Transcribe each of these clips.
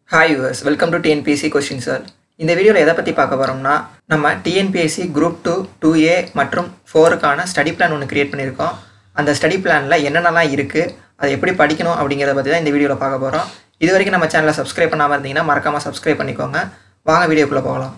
hi yours welcome to TNPSC question sir இந்த வீடியோவில் எதை பற்றி பார்க்க போகிறோம்னா நம்ம TNPSC group two two A மற்றும் ஃபோருக்கான ஸ்டடி பிளான் ஒன்று கிரியேட் பண்ணியிருக்கோம் அந்த ஸ்டடி பிளானில் என்னென்னலாம் இருக்குது அதை எப்படி படிக்கணும் அப்படிங்கிறத பற்றி தான் இந்த வீடியோவில் பார்க்க போகிறோம் இது வரைக்கும் நம்ம சேனலை சப்ஸ்கிரைப் பண்ணாமல் இருந்தீங்கன்னா மறக்காமல் சப்ஸ்கிரைப் பண்ணிக்கோங்க வாங்க வீடியோக்குள்ளே போகலாம்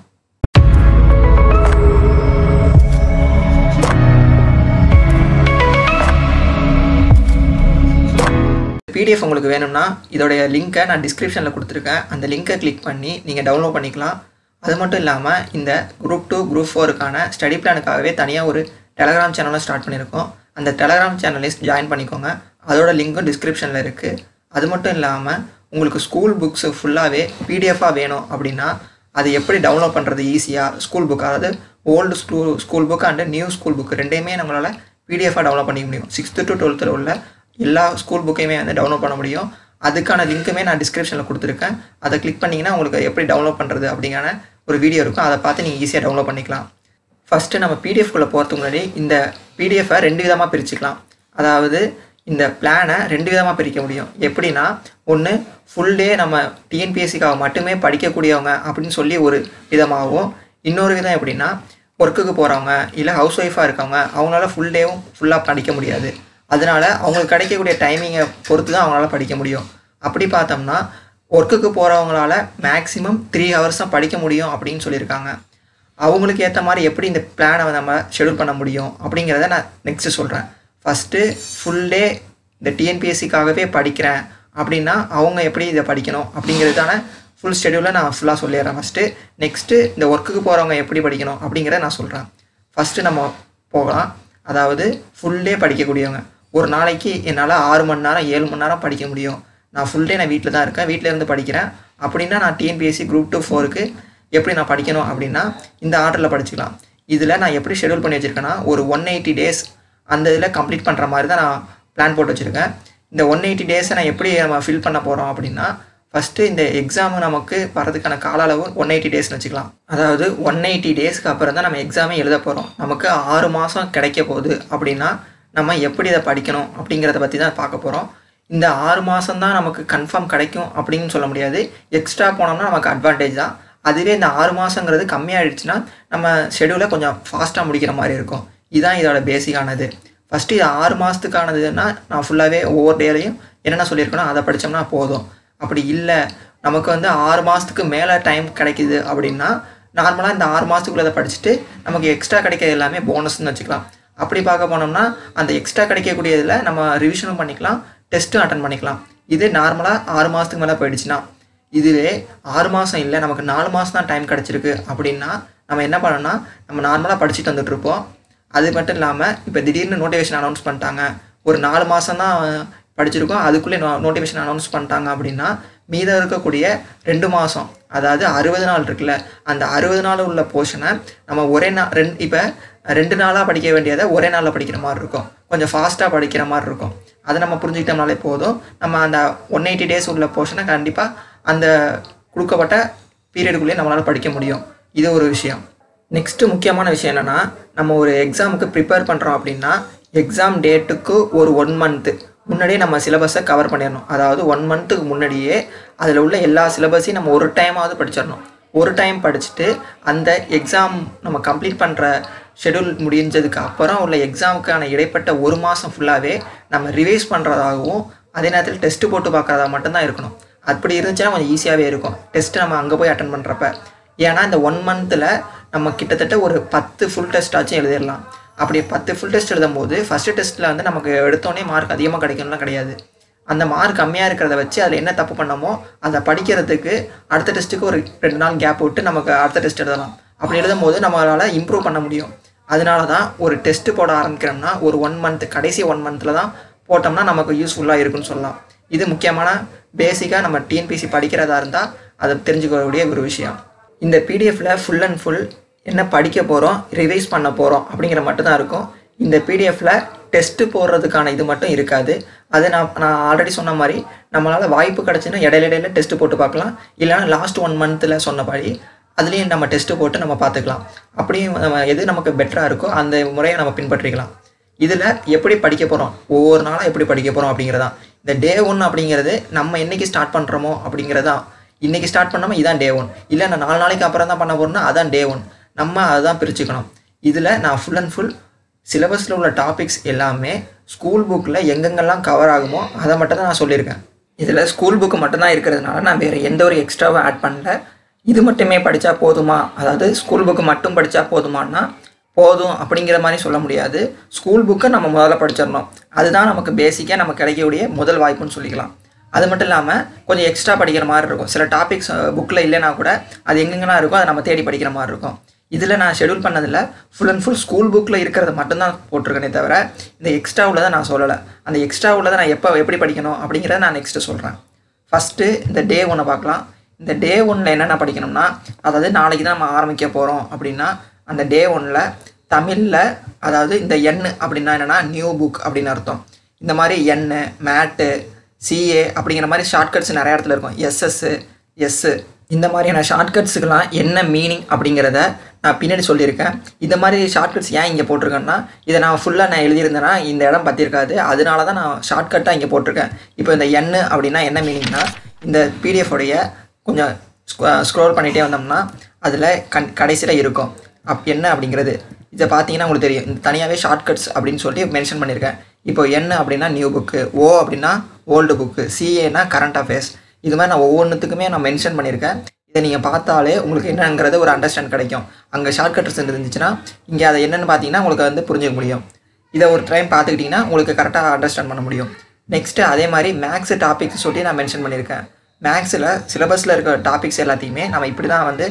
பிடிஎஃப் உங்களுக்கு வேணும்னா இதோடைய லிங்க்கை நான் டிஸ்கிரிப்ஷனில் கொடுத்துருக்கேன் அந்த லிங்க்கை கிளிக் பண்ணி நீங்கள் டவுன்லோட் பண்ணிக்கலாம் அது மட்டும் இல்லாமல் இந்த குரூப் டூ குரூப் ஃபோருக்கான ஸ்டடி பிளானுக்காகவே தனியாக ஒரு டெலகிராம் சேனலும் ஸ்டார்ட் பண்ணியிருக்கோம் அந்த டெலகிராம் சேனலையும் ஜாயின் பண்ணிக்கோங்க அதோட லிங்க்கும் டிஸ்கிரிப்ஷனில் இருக்குது அது மட்டும் இல்லாமல் உங்களுக்கு ஸ்கூல் புக்ஸ் ஃபுல்லாகவே பிடிஎஃபாக வேணும் அப்படின்னா அது எப்படி டவுன்லோட் பண்ணுறது ஈஸியாக ஸ்கூல் புக் அதாவது old school school book and new school book ரெண்டையுமே நம்மளால் பிடிஎஃபாக டவுன்லோட் பண்ணிக்க முடியும் சிக்ஸ்த்து டு டுவெல்த்தில் உள்ள எல்லா ஸ்கூல் புக்கையுமே வந்து டவுன்லோட் பண்ண முடியும் அதுக்கான லிங்க்குமே நான் டிஸ்கிரிப்ஷனில் கொடுத்துருக்கேன் அதை கிளிக் பண்ணிங்கன்னா உங்களுக்கு எப்படி டவுன்லோட் பண்ணுறது அப்படிங்கிற ஒரு வீடியோ இருக்கும் அதை பார்த்து நீங்கள் ஈஸியாக டவுன்லோட் பண்ணிக்கலாம் ஃபஸ்ட்டு நம்ம பிடிஎஃப்குள்ளே போகிறதுக்கு முன்னாடி இந்த பிடிஎஃபை ரெண்டு விதமாக பிரிச்சுக்கலாம் அதாவது இந்த பிளானை ரெண்டு விதமாக பிரிக்க முடியும் எப்படின்னா ஒன்று ஃபுல் டே நம்ம டிஎன்பிஎஸ்சிக்காக மட்டுமே படிக்கக்கூடியவங்க அப்படின்னு சொல்லி ஒரு விதமாகவும் இன்னொரு விதம் எப்படின்னா ஒர்க்குக்கு போகிறவங்க இல்லை ஹவுஸ் ஒய்ஃபாக இருக்கவங்க அவங்களால ஃபுல் டேவும் ஃபுல்லாக படிக்க முடியாது அதனால அவங்களுக்கு கிடைக்கக்கூடிய டைமிங்கை பொறுத்து தான் அவங்களால படிக்க முடியும் அப்படி பார்த்தோம்னா ஒர்க்குக்கு போகிறவங்களால மேக்ஸிமம் த்ரீ ஹவர்ஸ் தான் படிக்க முடியும் அப்படின்னு சொல்லியிருக்காங்க அவங்களுக்கு ஏற்ற மாதிரி எப்படி இந்த பிளானை நம்ம ஷெடியூல் பண்ண முடியும் அப்படிங்கிறத நான் நெக்ஸ்ட்டு சொல்கிறேன் ஃபஸ்ட்டு ஃபுல் டே இந்த டிஎன்பிஎஸ்சிக்காகவே படிக்கிறேன் அப்படின்னா அவங்க எப்படி இதை படிக்கணும் அப்படிங்கிறதான ஃபுல் ஷெடியூலை நான் ஃபுல்லாக சொல்லிடுறேன் ஃபஸ்ட்டு நெக்ஸ்ட்டு இந்த ஒர்க்குக்கு போகிறவங்க எப்படி படிக்கணும் அப்படிங்கிறத நான் சொல்கிறேன் ஃபஸ்ட்டு நம்ம போகலாம் அதாவது ஃபுல் டே படிக்கக்கூடியவங்க ஒரு நாளைக்கு என்னால் ஆறு மணி நேரம் ஏழு மணி நேரம் படிக்க முடியும் நான் ஃபுல் டே நான் வீட்டில் தான் இருக்கேன் வீட்டில் இருந்து படிக்கிறேன் அப்படின்னா நான் டிஎன்பிஎஸ்சி குரூப் டூ ஃபோருக்கு எப்படி நான் படிக்கணும் அப்படின்னா இந்த ஆர்டரில் படிச்சுக்கலாம் இதில் நான் எப்படி ஷெடியூல் பண்ணி வச்சுருக்கேன்னா ஒரு ஒன் எயிட்டி டேஸ் அந்த இதில் கம்ப்ளீட் பண்ணுற மாதிரி தான் நான் பிளான் போட்டு வச்சுருக்கேன் இந்த ஒன் எயிட்டி டேஸை நான் எப்படி நம்ம ஃபில் பண்ண போகிறோம் அப்படின்னா ஃபஸ்ட்டு இந்த எக்ஸாமு நமக்கு வரதுக்கான கால அளவு ஒன் எயிட்டி டேஸ்னு வச்சுக்கலாம் அதாவது ஒன் எயிட்டி டேஸ்க்கு அப்புறம் தான் நம்ம எக்ஸாமே எழுத போகிறோம் நமக்கு ஆறு மாதம் கிடைக்க போகுது அப்படின்னா நம்ம எப்படி இதை படிக்கணும் அப்படிங்கிறத பற்றி தான் பார்க்க போகிறோம் இந்த ஆறு மாதம் தான் நமக்கு கன்ஃபார்ம் கிடைக்கும் அப்படின்னு சொல்ல முடியாது எக்ஸ்ட்ரா போனோம்னா நமக்கு அட்வான்டேஜ் தான் அதுவே இந்த ஆறு மாதங்கிறது கம்மியாகிடுச்சுன்னா நம்ம ஷெடியூலை கொஞ்சம் ஃபாஸ்ட்டாக முடிக்கிற மாதிரி இருக்கும் இதுதான் இதோட பேசிக்கானது ஃபஸ்ட்டு இது ஆறு மாதத்துக்கானதுன்னா நான் ஃபுல்லாகவே ஒவ்வொரு டேலையும் என்னென்ன சொல்லியிருக்கணும் அதை படித்தோம்னா போதும் அப்படி இல்லை நமக்கு வந்து ஆறு மாதத்துக்கு மேலே டைம் கிடைக்குது அப்படின்னா நார்மலாக இந்த ஆறு மாதத்துக்குள்ளே அதை படிச்சுட்டு நமக்கு எக்ஸ்ட்ரா கிடைக்கிறது எல்லாமே போனஸ்ன்னு வச்சுக்கலாம் அப்படி பார்க்க போனோம்னா அந்த எக்ஸ்ட்ரா கிடைக்கக்கூடியதில் நம்ம ரிவிஷனும் பண்ணிக்கலாம் டெஸ்ட்டும் அட்டன் பண்ணிக்கலாம் இது நார்மலாக ஆறு மாதத்துக்கு மேலே போயிடுச்சுன்னா இதுவே ஆறு மாதம் இல்லை நமக்கு நாலு மாதம் தான் டைம் கிடச்சிருக்கு அப்படின்னா நம்ம என்ன பண்ணோம்னா நம்ம நார்மலாக படிச்சுட்டு வந்துட்டுருப்போம் அது மட்டும் இல்லாமல் இப்போ திடீர்னு நோட்டிஃபிகேஷன் அனௌன்ஸ் பண்ணிட்டாங்க ஒரு நாலு மாதம் தான் படிச்சிருக்கோம் அதுக்குள்ளே நோ நோட்டிஃபிகேஷன் அனௌன்ஸ் பண்ணிட்டாங்க அப்படின்னா மீதம் இருக்கக்கூடிய ரெண்டு மாதம் அதாவது அறுபது நாள் இருக்குல்ல அந்த அறுபது நாள் உள்ள போர்ஷனை நம்ம ஒரே நாள் ரெண்டு இப்போ ரெண்டு நாளாக படிக்க வேண்டியதை ஒரே நாளில் படிக்கிற மாதிரி இருக்கும் கொஞ்சம் ஃபாஸ்ட்டாக படிக்கிற மாதிரி இருக்கும் அதை நம்ம புரிஞ்சுக்கிட்டோம்னாலே போதும் நம்ம அந்த ஒன் எயிட்டி டேஸ் உள்ள போர்ஷனை கண்டிப்பாக அந்த கொடுக்கப்பட்ட பீரியடுக்குள்ளேயே நம்மளால் படிக்க முடியும் இது ஒரு விஷயம் நெக்ஸ்ட்டு முக்கியமான விஷயம் என்னென்னா நம்ம ஒரு எக்ஸாமுக்கு ப்ரிப்பேர் பண்ணுறோம் அப்படின்னா எக்ஸாம் டேட்டுக்கு ஒரு ஒன் மந்த்து முன்னாடியே நம்ம சிலபஸை கவர் பண்ணிடணும் அதாவது ஒன் மந்த்துக்கு முன்னாடியே அதில் உள்ள எல்லா சிலபஸையும் நம்ம ஒரு டைமாவது படிச்சிடணும் ஒரு டைம் படிச்சுட்டு அந்த எக்ஸாம் நம்ம கம்ப்ளீட் பண்ணுற ஷெடியூல் முடிஞ்சதுக்கு அப்புறம் உள்ள எக்ஸாமுக்கான இடைப்பட்ட ஒரு மாதம் ஃபுல்லாகவே நம்ம ரிவைஸ் பண்ணுறதாகவும் அதே நேரத்தில் டெஸ்ட்டு போட்டு பார்க்குறதா மட்டும்தான் இருக்கணும் அப்படி இருந்துச்சுன்னா கொஞ்சம் ஈஸியாகவே இருக்கும் டெஸ்ட்டு நம்ம அங்கே போய் அட்டன் பண்ணுறப்ப ஏன்னா இந்த ஒன் மந்தில் நம்ம கிட்டத்தட்ட ஒரு பத்து ஃபுல் டெஸ்ட் ஆச்சும் எழுதிடலாம் அப்படி பத்து ஃபுல் டெஸ்ட் எழுதும்போது ஃபஸ்ட்டு டெஸ்ட்டில் வந்து நமக்கு எடுத்தோடனே மார்க் அதிகமாக கிடைக்கணும்லாம் கிடையாது அந்த மார்க் கம்மியாக இருக்கிறத வச்சு அதில் என்ன தப்பு பண்ணமோ அதை படிக்கிறதுக்கு அடுத்த டெஸ்ட்டுக்கு ஒரு ரெண்டு நாள் கேப் விட்டு நமக்கு அடுத்த டெஸ்ட் எழுதலாம் அப்படி எழுதும் போது நம்மளால் இம்ப்ரூவ் பண்ண முடியும் அதனால தான் ஒரு டெஸ்ட்டு போட ஆரம்பிக்கிறோம்னா ஒரு ஒன் மந்த் கடைசி ஒன் மந்தில் தான் போட்டோம்னா நமக்கு யூஸ்ஃபுல்லாக இருக்குன்னு சொல்லலாம் இது முக்கியமான பேசிக்காக நம்ம டிஎன்பிசி படிக்கிறதா இருந்தால் அதை தெரிஞ்சுக்கக்கூடிய ஒரு விஷயம் இந்த பிடிஎஃப்பில் ஃபுல் அண்ட் ஃபுல் என்ன படிக்க போகிறோம் ரிவைஸ் பண்ண போகிறோம் அப்படிங்கிற மட்டும் தான் இருக்கும் இந்த பிடிஎஃப்பில் டெஸ்ட்டு போடுறதுக்கான இது மட்டும் இருக்காது அது நான் நான் ஆல்ரெடி சொன்ன மாதிரி நம்மளால் வாய்ப்பு கிடச்சுன்னா இடையில இடையில டெஸ்ட்டு போட்டு பார்க்கலாம் இல்லைனா லாஸ்ட் ஒன் மந்தில் சொன்னபடி அதுலேயும் நம்ம டெஸ்ட்டு போட்டு நம்ம பார்த்துக்கலாம் அப்படியும் நம்ம எது நமக்கு பெட்டராக இருக்கோ அந்த முறையை நம்ம பின்பற்றிக்கலாம் இதில் எப்படி படிக்க போகிறோம் ஒவ்வொரு நாளும் எப்படி படிக்க போகிறோம் அப்படிங்கிறதான் இந்த டே ஒன் அப்படிங்கிறது நம்ம என்னைக்கு ஸ்டார்ட் பண்ணுறோமோ அப்படிங்கிறதான் இன்றைக்கி ஸ்டார்ட் பண்ணாமல் இதான் டே ஒன் இல்லை நான் நாலு நாளைக்கு அப்புறம் தான் பண்ண போகிறேன்னா அதான் டே ஒன் நம்ம அதுதான் பிரிச்சுக்கணும் இதில் நான் ஃபுல் அண்ட் ஃபுல் சிலபஸில் உள்ள டாபிக்ஸ் எல்லாமே ஸ்கூல் புக்கில் எங்கெங்கெல்லாம் கவர் ஆகுமோ அதை மட்டும் தான் நான் சொல்லியிருக்கேன் இதில் ஸ்கூல் புக்கு மட்டும்தான் இருக்கிறதுனால நான் வேறு எந்த ஒரு எக்ஸ்ட்ராவும் ஆட் பண்ணல இது மட்டுமே படித்தா போதுமா அதாவது ஸ்கூல் புக்கு மட்டும் படித்தா போதுமான்னா போதும் அப்படிங்கிற மாதிரி சொல்ல முடியாது ஸ்கூல் புக்கை நம்ம முதல்ல படிச்சிடணும் அதுதான் நமக்கு பேசிக்காக நம்ம கிடைக்கக்கூடிய முதல் வாய்ப்புன்னு சொல்லிக்கலாம் அது மட்டும் இல்லாமல் கொஞ்சம் எக்ஸ்ட்ரா படிக்கிற மாதிரி இருக்கும் சில டாபிக்ஸ் புக்கில் இல்லைனா கூட அது எங்கெங்கெல்லாம் இருக்கோ அதை நம்ம தேடி படிக்கிற மாதிரி இருக்கும் இதில் நான் ஷெடியூல் பண்ணதில் ஃபுல் அண்ட் ஃபுல் ஸ்கூல் புக்கில் இருக்கிறத மட்டும்தான் போட்டிருக்கேனே தவிர இந்த எக்ஸ்ட்ரா உள்ளதை நான் சொல்லலை அந்த எக்ஸ்ட்ரா உள்ளதை நான் எப்போ எப்படி படிக்கணும் அப்படிங்கிறத நான் நெக்ஸ்ட்டு சொல்கிறேன் ஃபஸ்ட்டு இந்த டே ஒன்றை பார்க்கலாம் இந்த டே ஒன்னில் என்னென்ன படிக்கணும்னா அதாவது நாளைக்கு தான் நம்ம ஆரம்பிக்க போகிறோம் அப்படின்னா அந்த டே ஒன்னில் தமிழில் அதாவது இந்த எண் அப்படின்னா என்னென்னா நியூ புக் அப்படின்னு அர்த்தம் இந்த மாதிரி எண் மேட்டு சிஏ அப்படிங்கிற மாதிரி ஷார்ட்கட்ஸ் நிறைய இடத்துல இருக்கும் எஸ்எஸ்ஸு எஸ்ஸு இந்த மாதிரியான ஷார்ட்கட்ஸுக்கெல்லாம் என்ன மீனிங் அப்படிங்கிறத நான் பின்னாடி சொல்லியிருக்கேன் இந்த மாதிரி ஷார்ட்கட்ஸ் ஏன் இங்கே போட்டிருக்கேன்னா இதை நான் ஃபுல்லாக நான் எழுதியிருந்தேன்னா இந்த இடம் பற்றிருக்காது அதனால தான் நான் ஷார்ட்கட்டாக இங்கே போட்டிருக்கேன் இப்போ இந்த எண் அப்படின்னா என்ன மீனிங்னா இந்த பிடிஎஃப் உடைய கொஞ்சம் ஸ்க்ரோல் பண்ணிகிட்டே வந்தோம்னா அதில் கண் கடைசியில் இருக்கும் அப் என்ன அப்படிங்கிறது இதை பார்த்தீங்கன்னா உங்களுக்கு தெரியும் இந்த தனியாகவே ஷார்ட்கட்ஸ் அப்படின்னு சொல்லி மென்ஷன் பண்ணியிருக்கேன் இப்போ என்ன அப்படின்னா நியூ புக்கு ஓ அப்படின்னா ஓல்டு புக்கு சிஏனா கரண்ட் அஃபேர்ஸ் இது மாதிரி நான் ஒவ்வொன்றுத்துக்குமே நான் மென்ஷன் பண்ணியிருக்கேன் இதை நீங்கள் பார்த்தாலே உங்களுக்கு என்னங்கிறது ஒரு அண்டர்ஸ்டாண்ட் கிடைக்கும் அங்கே ஷார்ட்கட்ஸ் இருந்துச்சுன்னா இங்கே அதை என்னென்னு பார்த்தீங்கன்னா உங்களுக்கு வந்து புரிஞ்சுக்க முடியும் இதை ஒரு டைம் பார்த்துக்கிட்டிங்கன்னா உங்களுக்கு கரெக்டாக அண்டர்ஸ்டாண்ட் பண்ண முடியும் நெக்ஸ்ட்டு அதே மாதிரி மேக்ஸ் டாபிக்ஸ் சொல்லி நான் மென்ஷன் பண்ணியிருக்கேன் மேக்ஸில் சிலபஸில் இருக்க டாபிக்ஸ் எல்லாத்தையுமே நம்ம இப்படி தான் வந்து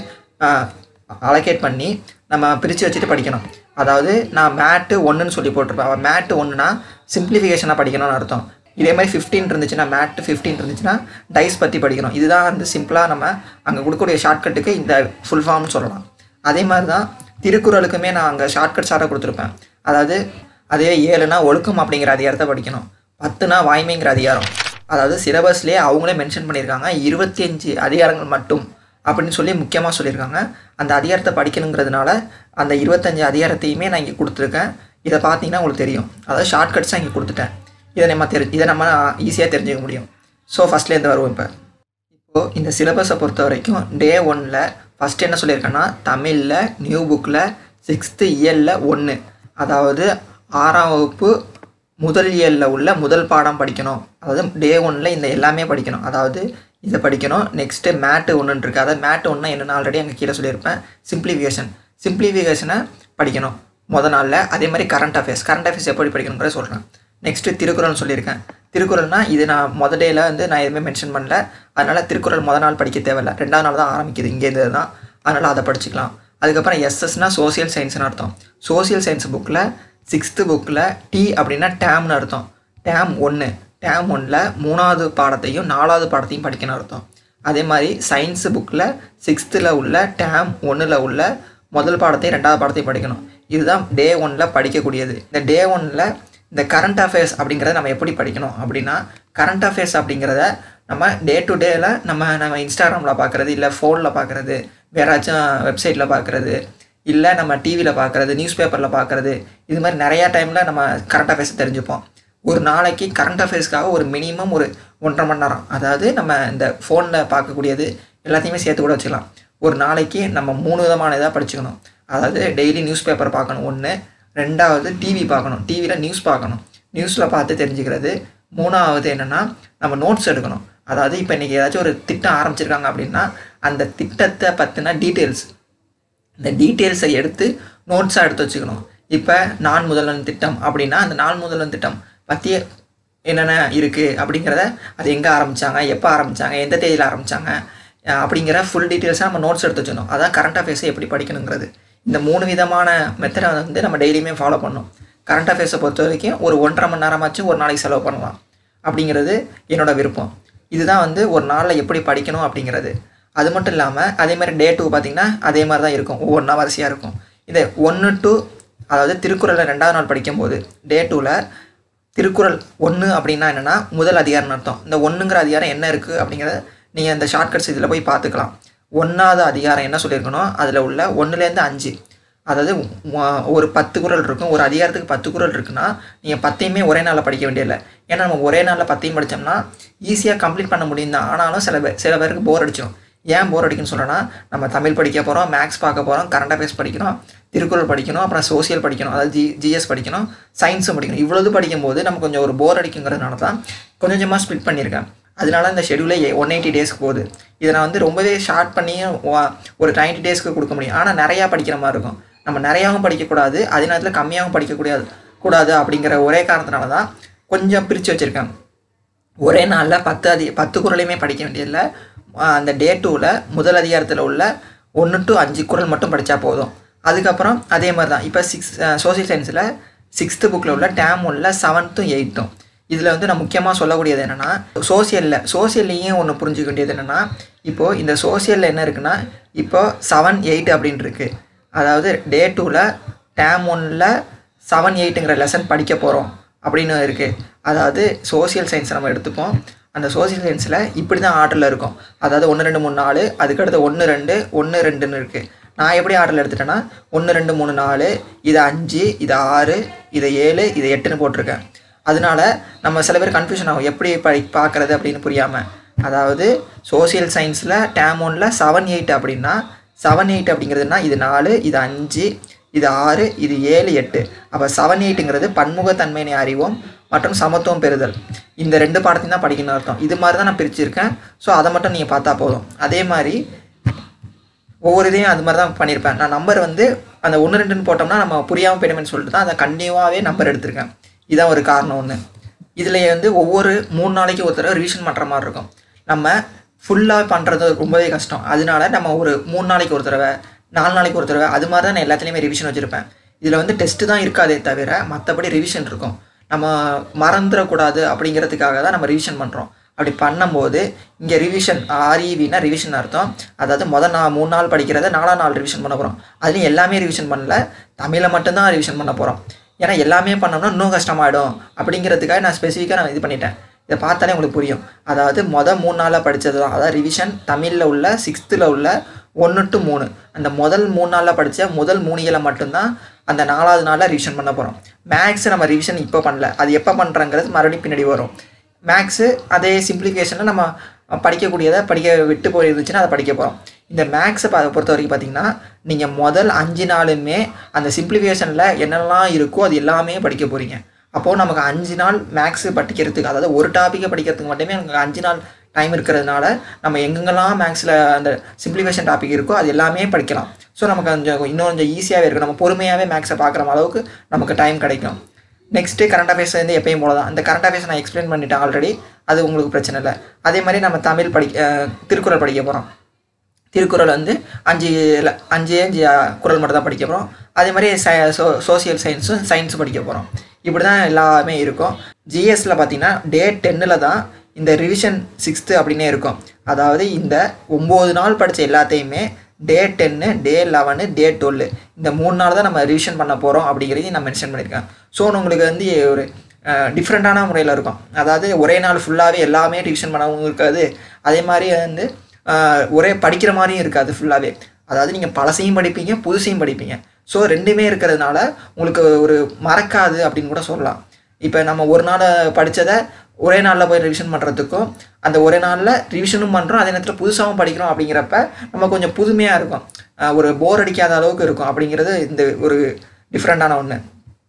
அலோகேட் பண்ணி நம்ம பிரித்து வச்சுட்டு படிக்கணும் அதாவது நான் மேட்டு ஒன்றுன்னு சொல்லி போட்டிருப்பேன் மேட்டு ஒன்றுனா சிம்பிளிஃபிகேஷனாக படிக்கணும்னு அர்த்தம் இதே மாதிரி ஃபிஃப்டீன் இருந்துச்சுன்னா மேட்டு ஃபிஃப்டீன் இருந்துச்சுன்னா டைஸ் பற்றி படிக்கணும் இதுதான் வந்து சிம்பிளாக நம்ம அங்கே கொடுக்கக்கூடிய ஷார்ட்கட்டுக்கு இந்த ஃபுல் ஃபார்ம்னு சொல்லலாம் அதே மாதிரி தான் திருக்குறளுக்குமே நான் அங்கே ஷார்ட்கட் சாராக கொடுத்துருப்பேன் அதாவது அதே ஏழுனா ஒழுக்கம் அப்படிங்கிற அதிகாரத்தை படிக்கணும் பத்துனா வாய்மைங்கிற அதிகாரம் அதாவது சிலபஸ்லேயே அவங்களே மென்ஷன் பண்ணியிருக்காங்க இருபத்தி அஞ்சு அதிகாரங்கள் மட்டும் அப்படின்னு சொல்லி முக்கியமாக சொல்லியிருக்காங்க அந்த அதிகாரத்தை படிக்கணுங்கிறதுனால அந்த இருபத்தஞ்சு அதிகாரத்தையுமே நான் இங்கே கொடுத்துருக்கேன் இதை பார்த்தீங்கன்னா உங்களுக்கு தெரியும் அதாவது ஷார்ட்கட்ஸாக இங்கே கொடுத்துட்டேன் இதை நம்ம தெரி இதை நம்ம ஈஸியாக தெரிஞ்சுக்க முடியும் ஸோ ஃபஸ்ட்லேருந்து வருவோம் இப்போ இப்போது இந்த சிலபஸை பொறுத்த வரைக்கும் டே ஒனில் ஃபஸ்ட் என்ன சொல்லியிருக்கேன்னா தமிழில் நியூ புக்கில் சிக்ஸ்த்து இயலில் ஒன்று அதாவது ஆறாம் வகுப்பு முதல் இயலில் உள்ள முதல் பாடம் படிக்கணும் அதாவது டே ஒனில் இந்த எல்லாமே படிக்கணும் அதாவது இதை படிக்கணும் நெக்ஸ்ட்டு மேட்டு ஒன்றுன்னு இருக்குது அதாவது மேட்டு ஒன்று என்னென்னு ஆல்ரெடி அங்கே கீழே சொல்லியிருப்பேன் சிம்பிளிஃபிகேஷன் சிம்பிளிஃபிகேஷனை படிக்கணும் முத நாளில் அதே மாதிரி கரண்ட் அஃபேர்ஸ் கரண்ட் அஃபேர்ஸ் எப்படி படிக்கணுங்கிற சொல்கிறேன் நெக்ஸ்ட்டு திருக்குறள்னு சொல்லியிருக்கேன் திருக்குறள்னா இது நான் முத டேயில் வந்து நான் எதுவுமே மென்ஷன் பண்ணல அதனால் திருக்குறள் முத நாள் படிக்க தேவையில்ல ரெண்டாவது நாள் தான் ஆரம்பிக்குது இங்கேருந்து தான் அதனால் அதை படிச்சுக்கலாம் அதுக்கப்புறம் எஸ்எஸ்னா சோசியல் சயின்ஸ்னு அர்த்தம் சோசியல் சயின்ஸ் புக்கில் சிக்ஸ்த்து புக்கில் டி அப்படின்னா டேம்னு அர்த்தம் டேம் ஒன்று டேம் ஒன்றில் மூணாவது பாடத்தையும் நாலாவது பாடத்தையும் படிக்கணும் அர்த்தம் அதே மாதிரி சயின்ஸு புக்கில் சிக்ஸ்த்தில் உள்ள டேம் ஒன்றில் உள்ள முதல் பாடத்தையும் ரெண்டாவது பாடத்தையும் படிக்கணும் இதுதான் டே ஒனில் படிக்கக்கூடியது இந்த டே ஒனில் இந்த கரண்ட் அஃபேர்ஸ் அப்படிங்கிறத நம்ம எப்படி படிக்கணும் அப்படின்னா கரண்ட் அஃபேர்ஸ் அப்படிங்கிறத நம்ம டே டு டேயில் நம்ம நம்ம இன்ஸ்டாகிராமில் பார்க்குறது இல்லை ஃபோனில் பார்க்குறது வேறாச்சும் வெப்சைட்டில் பார்க்குறது இல்லை நம்ம டிவியில் பார்க்குறது நியூஸ் பேப்பரில் பார்க்குறது இது மாதிரி நிறையா டைமில் நம்ம கரண்ட் அஃபேர்ஸ் தெரிஞ்சுப்போம் ஒரு நாளைக்கு கரண்ட் அஃபேர்ஸ்க்காக ஒரு மினிமம் ஒரு ஒன்றரை மணி நேரம் அதாவது நம்ம இந்த ஃபோனில் பார்க்கக்கூடியது எல்லாத்தையுமே சேர்த்து கூட வச்சுக்கலாம் ஒரு நாளைக்கு நம்ம மூணு விதமான இதாக படிச்சுக்கணும் அதாவது டெய்லி நியூஸ் பேப்பர் பார்க்கணும் ஒன்று ரெண்டாவது டிவி பார்க்கணும் டிவியில் நியூஸ் பார்க்கணும் நியூஸில் பார்த்து தெரிஞ்சுக்கிறது மூணாவது என்னென்னா நம்ம நோட்ஸ் எடுக்கணும் அதாவது இப்போ இன்றைக்கி ஏதாச்சும் ஒரு திட்டம் ஆரம்பிச்சிருக்காங்க அப்படின்னா அந்த திட்டத்தை பற்றின டீட்டெயில்ஸ் இந்த டீட்டெயில்ஸை எடுத்து நோட்ஸாக எடுத்து வச்சுக்கணும் இப்போ நான் முதல்வன் திட்டம் அப்படின்னா அந்த நான் முதல்வன் திட்டம் பற்றி என்னென்ன இருக்குது அப்படிங்கிறத அது எங்கே ஆரம்பித்தாங்க எப்போ ஆரம்பித்தாங்க எந்த தேதியில் ஆரம்பித்தாங்க அப்படிங்கிற ஃபுல் டீட்டெயில்ஸாக நம்ம நோட்ஸ் எடுத்து வச்சுக்கணும் அதான் கரண்ட் அஃபேர்ஸை எப்படி படிக்கணுங்கிறது இந்த மூணு விதமான மெத்தடை வந்து நம்ம டெய்லியுமே ஃபாலோ பண்ணணும் கரண்ட் அஃபேர்ஸை பொறுத்த வரைக்கும் ஒரு ஒன்றரை மணி நேரமாச்சும் ஒரு நாளைக்கு செலவு பண்ணலாம் அப்படிங்கிறது என்னோட விருப்பம் இதுதான் வந்து ஒரு நாளில் எப்படி படிக்கணும் அப்படிங்கிறது அது மட்டும் இல்லாமல் அதே மாதிரி டே டூ பார்த்திங்கன்னா அதே மாதிரி தான் இருக்கும் ஒவ்வொன்றா வரிசையாக இருக்கும் இதை ஒன்று டு அதாவது திருக்குறளை ரெண்டாவது நாள் படிக்கும்போது டே டூவில் திருக்குறள் ஒன்று அப்படின்னா என்னென்னா முதல் அதிகாரம்னு அர்த்தம் இந்த ஒன்றுங்கிற அதிகாரம் என்ன இருக்குது அப்படிங்கிறத நீங்கள் இந்த ஷார்ட்கட்ஸ் இதில் போய் பார்த்துக்கலாம் ஒன்றாவது அதிகாரம் என்ன சொல்லியிருக்கணும் அதில் உள்ள ஒன்றுலேருந்து அஞ்சு அதாவது ம- ஒரு பத்து குறள் இருக்கும் ஒரு அதிகாரத்துக்கு பத்து குறள் இருக்குன்னா நீங்கள் பத்தையுமே ஒரே நாளில் படிக்க வேண்டியதில்லை ஏன்னா நம்ம ஒரே நாளில் பத்தையும் படித்தோம்னா ஈஸியாக கம்ப்ளீட் பண்ண முடியும் தான் ஆனாலும் சில பேர் சில பேருக்கு போர் அடிச்சிடும் ஏன் போர் அடிக்குன்னு சொல்கிறேன்னா நம்ம தமிழ் படிக்க போகிறோம் மேக்ஸ் பார்க்க போகிறோம் கரண்ட் அஃபேர்ஸ் படிக்கணும் திருக்குறள் படிக்கணும் அப்புறம் சோசியல் படிக்கணும் அதாவது ஜி ஜிஎஸ் படிக்கணும் சயின்ஸும் படிக்கணும் இவ்வளவு படிக்கும்போது நம்ம கொஞ்சம் ஒரு போர் அடிக்குங்கிறதுனால தான் கொஞ்சம் கொஞ்சமாக ஸ்ப்ளிட் பண்ணியிருக்கேன் அதனால இந்த ஷெடியூலே ஒன் எயிட்டி டேஸ்க்கு போகுது இதை நான் வந்து ரொம்பவே ஷார்ட் பண்ணி வா- ஒரு 90 டேஸ்க்கு கொடுக்க முடியும் ஆனால் நிறையா படிக்கிற மாதிரி இருக்கும் நம்ம நிறையாவும் படிக்கக்கூடாது அதே நேரத்தில் கம்மியாகவும் படிக்கக்கூடாது கூடாது அப்படிங்கிற ஒரே காரணத்தினால தான் கொஞ்சம் பிரித்து வச்சுருக்கேன் ஒரே நாளில் பத்து அதி பத்து குறளையுமே படிக்க வேண்டியதில்லை ஆஹ் அந்த டே டூவில் முதல் அதிகாரத்தில் உள்ள ஒன்று டு அஞ்சு குறள் மட்டும் படித்தா போதும் அதுக்கப்புறம் அதே மாதிரி தான் இப்போ சிக்ஸ் சோசியல் சயின்ஸில் சிக்ஸ்த்து புக்கில் உள்ள டேம் ஒன்றில் செவன்த்தும் எயித்தும் இதில் வந்து நான் முக்கியமாக சொல்லக்கூடியது என்னென்னா சோசியலில் சோசியல்லையும் ஒன்று புரிஞ்சுக்க வேண்டியது என்னென்னா இப்போது இந்த சோசியலில் என்ன இருக்குன்னா இப்போ செவன் எயிட் அப்படின்னு இருக்கு அதாவது டே டூவில் டேம் ஒன்னில் செவன் எயிட்டுங்கிற லெசன் படிக்க போகிறோம் அப்படின்னு இருக்குது அதாவது சோஷியல் சயின்ஸ் நம்ம எடுத்துப்போம் அந்த சோஷியல் சயின்ஸில் இப்படி தான் ஆர்டரில் இருக்கும் அதாவது ஒன்று ரெண்டு மூணு நாலு அதுக்கடுத்து ஒன்று ரெண்டு ஒன்று ரெண்டுன்னு இருக்குது நான் எப்படி ஆர்டரில் எடுத்துட்டேன்னா ஒன்று ரெண்டு மூணு நாலு இது அஞ்சு இது ஆறு இது ஏழு இது எட்டுன்னு போட்டிருக்கேன் அதனால நம்ம சில பேர் கன்ஃபியூஷன் ஆகும் எப்படி படி பார்க்குறது அப்படின்னு புரியாமல் அதாவது சோஷியல் சயின்ஸில் டேம் ஒனில் செவன் எயிட் அப்படின்னா செவன் எயிட் அப்படிங்கிறதுனா இது நாலு இது அஞ்சு இது ஆறு இது ஏழு எட்டு அப்போ செவன் எயிட்டுங்கிறது பன்முகத்தன்மையினை அறிவோம் மற்றும் சமத்துவம் பெறுதல் இந்த ரெண்டு பாடத்தையும் தான் படிக்கணும்னு அர்த்தம் இது மாதிரி தான் நான் பிரிச்சிருக்கேன் ஸோ அதை மட்டும் நீங்கள் பார்த்தா போதும் அதே மாதிரி ஒவ்வொரு இதையும் அது மாதிரி தான் பண்ணியிருப்பேன் நான் நம்பர் வந்து அந்த ஒன்று ரெண்டுன்னு போட்டோம்னா நம்ம புரியாமல் போயிடுமேன்னு சொல்லிட்டு தான் அதை கண்டினியூவாகவே நம்பர் எடுத்திருக்கேன் இதான் ஒரு காரணம் ஒன்று இதில் வந்து ஒவ்வொரு மூணு நாளைக்கு ஒரு தடவை ரிவிஷன் பண்ணுற மாதிரி இருக்கும் நம்ம ஃபுல்லாக பண்ணுறது ரொம்பவே கஷ்டம் அதனால நம்ம ஒரு மூணு நாளைக்கு ஒரு தடவை நாலு நாளைக்கு ஒரு தடவை அது மாதிரி தான் நான் எல்லாத்துலேயுமே ரிவிஷன் வச்சுருப்பேன் இதில் வந்து டெஸ்ட்டு தான் இருக்காதே தவிர மற்றபடி ரிவிஷன் இருக்கும் நம்ம மறந்துடக்கூடாது அப்படிங்கிறதுக்காக தான் நம்ம ரிவிஷன் பண்ணுறோம் அப்படி பண்ணும்போது இங்கே ரிவிஷன் ஆர்இவினா ரிவிஷன் அர்த்தம் அதாவது முதல் நான் மூணு நாள் படிக்கிறத நாலாம் நாள் ரிவிஷன் பண்ண போகிறோம் அதுலேயும் எல்லாமே ரிவிஷன் பண்ணல தமிழை மட்டும்தான் ரிவிஷன் பண்ண போகிறோம் ஏன்னா எல்லாமே பண்ணோம்னா இன்னும் கஷ்டமாயிடும் அப்படிங்கிறதுக்காக நான் ஸ்பெசிஃபிக்காக நான் இது பண்ணிட்டேன் இதை பார்த்தாலே உங்களுக்கு புரியும் அதாவது மொதல் மூணு நாளாக படித்தது தான் அதாவது ரிவிஷன் தமிழில் உள்ள சிக்ஸ்த்தில் உள்ள ஒன்று டு மூணு அந்த முதல் மூணு நாளில் படித்த முதல் மூணிகளை மட்டும்தான் அந்த நாலாவது நாளில் ரிவிஷன் பண்ண போகிறோம் மேக்ஸ் நம்ம ரிவிஷன் இப்போ பண்ணல அது எப்போ பண்ணுறங்கிறது மறுபடியும் பின்னாடி வரும் மேக்ஸு அதே சிம்பிளிஃபிகேஷனில் நம்ம படிக்கக்கூடியதை படிக்க விட்டு போயிருந்துச்சுன்னா அதை படிக்க போகிறோம் இந்த மேக்ஸை பா பொறுத்த வரைக்கும் பார்த்தீங்கன்னா நீங்கள் முதல் அஞ்சு நாளுமே அந்த சிம்பிளிஃபிகேஷனில் என்னெல்லாம் இருக்கோ அது எல்லாமே படிக்க போகிறீங்க அப்போது நமக்கு அஞ்சு நாள் மேக்ஸு படிக்கிறதுக்கு அதாவது ஒரு டாப்பிக்கை படிக்கிறதுக்கு மட்டுமே நமக்கு அஞ்சு நாள் டைம் இருக்கிறதுனால நம்ம எங்கெங்கெல்லாம் மேக்ஸில் அந்த சிம்பிளிஃபிகேஷன் டாபிக் இருக்கோ அது எல்லாமே படிக்கலாம் ஸோ நமக்கு கொஞ்சம் இன்னும் கொஞ்சம் ஈஸியாகவே இருக்கும் நம்ம பொறுமையாகவே மேக்ஸை பார்க்குற அளவுக்கு நமக்கு டைம் கிடைக்கும் நெக்ஸ்ட்டு கரண்ட் அஃபேர்ஸ் வந்து எப்பயும் போல தான் அந்த கரண்ட் அஃபேர்ஸ் நான் எக்ஸ்பிளைன் பண்ணிட்டேன் ஆல்ரெடி அது உங்களுக்கு பிரச்சனை இல்லை அதே மாதிரி நம்ம தமிழ் படி அஹ், திருக்குறள் படிக்க போகிறோம் திருக்குறள் வந்து அஞ்சு இல்ல, அஞ்சு அஞ்சு அஹ், குறள் மட்டும் தான் படிக்க போகிறோம் அதே மாதிரி ச சோ சோசியல் சயின்ஸும் சயின்ஸும் படிக்க போகிறோம் இப்படி தான் எல்லாமே இருக்கும் ஜிஎஸ்சில் பார்த்தீங்கன்னா டே டென்னில் தான் இந்த ரிவிஷன் சிக்ஸ்த்து அப்படின்னே இருக்கும் அதாவது இந்த ஒம்பது நாள் படித்த எல்லாத்தையுமே டே டென்னு டே லெவனு டே டுவெல் இந்த மூணு நாள் தான் நம்ம ரிவிஷன் பண்ண போகிறோம் அப்படிங்கிறதையும் நான் மென்ஷன் பண்ணியிருக்கேன் ஸோ உங்களுக்கு வந்து ஒரு டிஃப்ரெண்ட்டான முறையில் இருக்கும் அதாவது ஒரே நாள் ஃபுல்லாகவே எல்லாமே ரிவிஷன் பண்ணவும் இருக்காது அதே மாதிரி வந்து ஆஹ், ஒரே படிக்கிற மாதிரியும் இருக்காது ஃபுல்லாகவே அதாவது நீங்கள் பழசையும் படிப்பீங்க புதுசையும் படிப்பீங்க ஸோ ரெண்டுமே இருக்கிறதுனால உங்களுக்கு ஒரு மறக்காது அப்படின்னு கூட சொல்லலாம் இப்போ நம்ம ஒரு நாள் படித்ததை ஒரே நாளில் போய் ரிவிஷன் பண்ணுறதுக்கும் அந்த ஒரே நாளில் ரிவிஷனும் பண்ணுறோம் அதே நேரத்தில் புதுசாகவும் படிக்கிறோம் அப்படிங்கிறப்ப நம்ம கொஞ்சம் புதுமையாக இருக்கும் ஆஹ், ஒரு போர் அடிக்காத அளவுக்கு இருக்கும் அப்படிங்கிறது இந்த ஒரு டிஃப்ரெண்ட்டான ஒன்று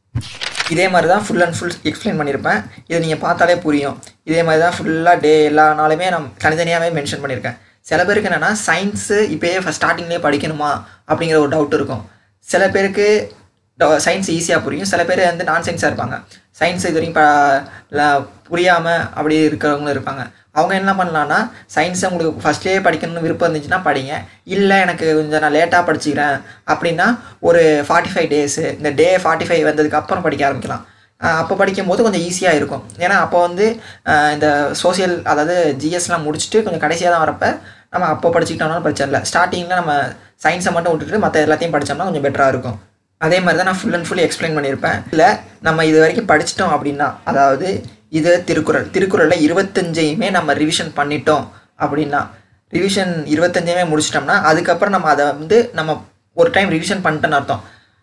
இதே மாதிரி தான் ஃபுல் அண்ட் ஃபுல் எக்ஸ்பிளைன் பண்ணியிருப்பேன் இதை நீங்கள் பார்த்தாலே புரியும் இதே மாதிரி தான் ஃபுல்லாக டே எல்லா நாளுமே நான் தனித்தனியாகவே மென்ஷன் பண்ணியிருக்கேன் சில பேருக்கு என்னென்னா சயின்ஸு இப்போயே ஃபஸ்ட் ஸ்டார்டிங்லேயே படிக்கணுமா அப்படிங்கிற ஒரு டவுட் இருக்கும் சில பேருக்கு சயின்ஸ் ஈஸியாக புரியும் சில பேர் வந்து நான் சயின்ஸாக இருப்பாங்க சயின்ஸ் இது வரைக்கும் ப புரியாமல் அப்படி இருக்கிறவங்களும் இருப்பாங்க அவங்க என்ன பண்ணலான்னா சயின்ஸை உங்களுக்கு ஃபஸ்ட்லேயே படிக்கணும்னு விருப்பம் இருந்துச்சுன்னா படிங்க இல்லை எனக்கு கொஞ்சம் நான் லேட்டாக படிச்சுக்கிறேன் அப்படின்னா ஒரு ஃபார்ட்டி ஃபைவ் டேஸு இந்த டே ஃபார்ட்டி ஃபைவ் வந்ததுக்கு அப்புறம் படிக்க ஆரம்பிக்கலாம் ஆஹ் அப்போ படிக்கும்போது கொஞ்சம் ஈஸியாக இருக்கும் ஏன்னா அப்போ வந்து ஆஹ் இந்த சோஷியல் அதாவது ஜிஎஸ்லாம் முடிச்சுட்டு கொஞ்சம் கடைசியாக தான் வரப்ப நம்ம அப்போ படிச்சுக்கிட்டோம்னாலும் பிரச்சனை இல்லை ஸ்டார்டிங்கில் நம்ம சயின்ஸை மட்டும் விட்டுட்டு மற்ற எல்லாத்தையும் படித்தோம்னா கொஞ்சம் பெட்டராக இருக்கும் அதே மாதிரி தான் நான் ஃபுல் அண்ட் ஃபுல் எக்ஸ்பிளைன் பண்ணியிருப்பேன் இல்லை நம்ம இது வரைக்கும் படிச்சிட்டோம் அப்படின்னா அதாவது இது திருக்குறள் திருக்குறளில் இருபத்தஞ்சையுமே நம்ம ரிவிஷன் பண்ணிட்டோம் அப்படின்னா ரிவிஷன் இருபத்தஞ்சையுமே முடிச்சிட்டோம்னா அதுக்கப்புறம் நம்ம அதை வந்து நம்ம ஒரு டைம் ரிவிஷன் பண்ணிட்டோன்னு அர்த்தம்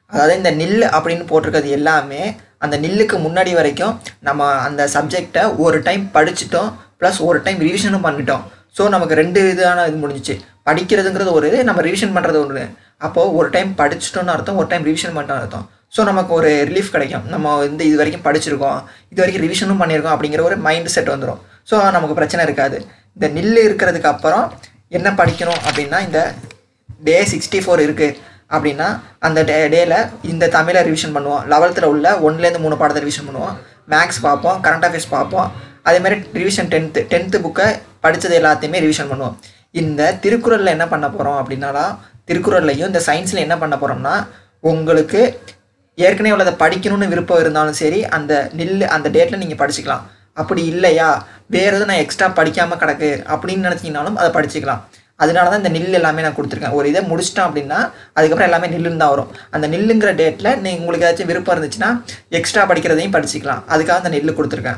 அதாவது இந்த நில் அப்படின்னு போட்டிருக்கிறது எல்லாமே அந்த நில்லுக்கு முன்னாடி வரைக்கும் நம்ம அந்த சப்ஜெக்டை ஒரு டைம் படிச்சிட்டோம் ப்ளஸ் ஒரு டைம் ரிவிஷனும் பண்ணிட்டோம் ஸோ நமக்கு ரெண்டு இதான இது முடிஞ்சிச்சு படிக்கிறதுங்கிறது ஒரு இது நம்ம ரிவிஷன் பண்ணுறது ஒன்று அப்போது ஒரு டைம் படிச்சிட்டோம்னு அர்த்தம் ஒரு டைம் ரிவிஷன் பண்ணிட்டோம்னு அர்த்தம் ஸோ நமக்கு ஒரு ரிலீஃப் கிடைக்கும் நம்ம வந்து இது வரைக்கும் படிச்சிருக்கோம் இது வரைக்கும் ரிவிஷனும் பண்ணியிருக்கோம் அப்படிங்கிற ஒரு மைண்ட் செட் வந்துடும் ஸோ நமக்கு பிரச்சனை இருக்காது இந்த நில் இருக்கிறதுக்கு அப்புறம் என்ன படிக்கணும் அப்படின்னா இந்த டே சிக்ஸ்டி ஃபோர் இருக்குது அப்படின்னா அந்த டே டேயில் இந்த தமிழை ரிவிஷன் பண்ணுவோம் லெவல்த்தில் உள்ள ஒன்லேருந்து மூணு பாடத்தை ரிவிஷன் பண்ணுவோம் மேக்ஸ் பார்ப்போம் கரண்ட் அஃபேர்ஸ் பார்ப்போம் அதே மாதிரி ரிவிஷன் டென்த்து டென்த்து புக்கை படித்தது எல்லாத்தையுமே ரிவிஷன் பண்ணுவோம் இந்த திருக்குறளில் என்ன பண்ண போகிறோம் அப்படின்னாலாம் திருக்குறள்லையும் இந்த சயின்ஸில் என்ன பண்ண போகிறோம்னா உங்களுக்கு ஏற்கனவே உள்ளதை படிக்கணும்னு விருப்பம் இருந்தாலும் சரி அந்த நில் அந்த டேட்டில் நீங்கள் படிச்சுக்கலாம் அப்படி இல்லையா வேறு எதுவும் நான் எக்ஸ்ட்ரா படிக்காமல் கிடக்கு அப்படின்னு நினச்சிங்கனாலும் அதை படிச்சுக்கலாம் அதனால தான் இந்த நில் எல்லாமே நான் கொடுத்துருக்கேன் ஒரு இதை முடிச்சிட்டேன் அப்படின்னா அதுக்கப்புறம் எல்லாமே நில்லுன்னு தான் வரும் அந்த நில்லுங்கிற டேட்டில் நீங்கள் உங்களுக்கு ஏதாச்சும் விருப்பம் இருந்துச்சுன்னா எக்ஸ்ட்ரா படிக்கிறதையும் படிச்சுக்கலாம் அதுக்காக அந்த நெல் கொடுத்துருக்கேன்